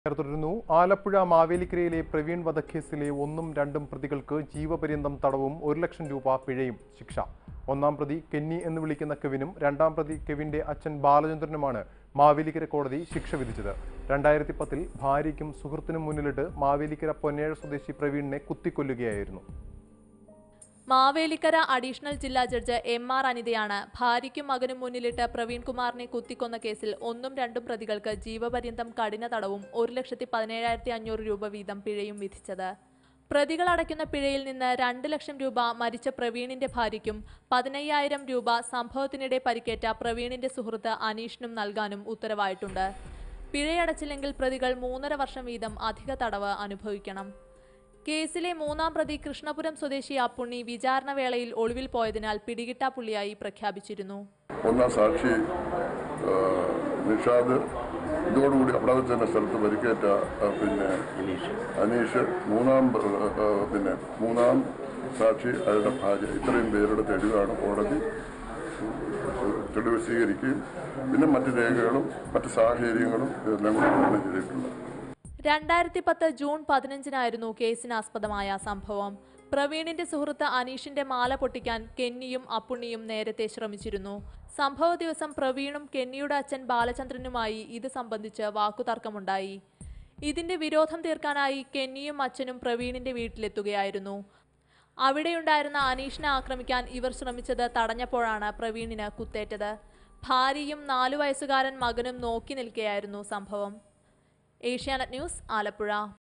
തുടരുന്നു ആലപ്പുഴ മാവേലിക്കരയിലെ പ്രവീൺ വധക്കേസിലെ ഒന്നും രണ്ടും പ്രതികൾക്ക് ജീവപര്യന്തം തടവും ഒരു ലക്ഷം രൂപ പിഴയും ശിക്ഷ ഒന്നാം പ്രതി കെന്നി എന്ന് വിളിക്കുന്ന കെവിനും രണ്ടാം പ്രതി കെവിന്റെ അച്ഛൻ ബാലചന്ദ്രനുമാണ് മാവേലിക്കര കോടതി ശിക്ഷ വിധിച്ചത് രണ്ടായിരത്തി പത്തിൽ ഭാര്യയ്ക്കും സുഹൃത്തിനും മുന്നിലിട്ട് മാവേലിക്കര പൊന്നേഴ സ്വദേശി പ്രവീണിനെ കുത്തിക്കൊല്ലുകയായിരുന്നു മാവേലിക്കര അഡീഷണൽ ജില്ലാ ജഡ്ജ് എം ആർ അനിതയാണ് ഭാര്യയ്ക്കും മകനും മുന്നിലിട്ട് പ്രവീൺ കുമാറിനെ കുത്തിക്കൊന്ന കേസിൽ ഒന്നും രണ്ടും പ്രതികൾക്ക് ജീവപര്യന്തം കഠിന തടവും ഒരു ലക്ഷത്തി പതിനേഴായിരത്തി അഞ്ഞൂറ് രൂപ വീതം പിഴയും വിധിച്ചത് പ്രതികൾ അടയ്ക്കുന്ന പിഴയിൽ നിന്ന് രണ്ട് ലക്ഷം രൂപ മരിച്ച പ്രവീണിന്റെ ഭാര്യയ്ക്കും പതിനയ്യായിരം രൂപ സംഭവത്തിനിടെ പരിക്കേറ്റ പ്രവീണിന്റെ സുഹൃത്ത് അനീഷിനും നൽകാനും ഉത്തരവായിട്ടുണ്ട് പിഴയടച്ചില്ലെങ്കിൽ പ്രതികൾ മൂന്നര വർഷം വീതം അധിക തടവ് അനുഭവിക്കണം കേസിലെ മൂന്നാം പ്രതി കൃഷ്ണപുരം സ്വദേശി അപ്പുണ്ണി വിചാരണ വേളയിൽ ഒളിവിൽ പോയതിനാൽ പിടികിട്ടാപ്പുള്ളിയായി പ്രഖ്യാപിച്ചിരുന്നു ഒന്നാം സാക്ഷി ആ, നിഷാദ് ഇതോടുകൂടി അവിടെ വെച്ച് തന്നെ സ്ഥലത്ത് പരിക്കേറ്റ ആ, പിന്നെ അനീഷ് മൂന്നാം ആ, ആ, പിന്നെ മൂന്നാം സാക്ഷി അയാളുടെ ഭാര്യ ഇത്രയും പേരുടെ തെളിവാണ് കോടതി തെളിവ് സ്വീകരിക്കുകയും പിന്നെ മറ്റ് രേഖകളും മറ്റ് സാഹചര്യങ്ങളും ഇതെല്ലാം കൂടി നിർണ്ണയം ചെയ്തിട്ടുള്ളത് രണ്ടായിരത്തി പത്ത് ജൂൺ പതിനഞ്ചിനായിരുന്നു കേസിനാസ്പദമായ സംഭവം പ്രവീണിന്റെ സുഹൃത്ത് അനീഷിന്റെ മാല പൊട്ടിക്കാൻ കെന്നിയും അപ്പുണ്ണിയും നേരത്തെ ശ്രമിച്ചിരുന്നു സംഭവ ദിവസം പ്രവീണും കെന്നിയുടെ അച്ഛൻ ബാലചന്ദ്രനുമായി ഇത് സംബന്ധിച്ച് വാക്കുതർക്കമുണ്ടായി ഇതിന്റെ വിരോധം തീർക്കാനായി കെന്നിയും അച്ഛനും പ്രവീണിന്റെ വീട്ടിലെത്തുകയായിരുന്നു അവിടെയുണ്ടായിരുന്ന അനീഷിനെ ആക്രമിക്കാൻ ഇവർ ശ്രമിച്ചത് തടഞ്ഞപ്പോഴാണ് പ്രവീണിന് കുത്തേറ്റത് ഭാര്യയും നാലു വയസ്സുകാരൻ മകനും നോക്കി നിൽക്കെയായിരുന്നു സംഭവം ഏഷ്യാനെറ്റ് ന്യൂസ് ആലപ്പുഴ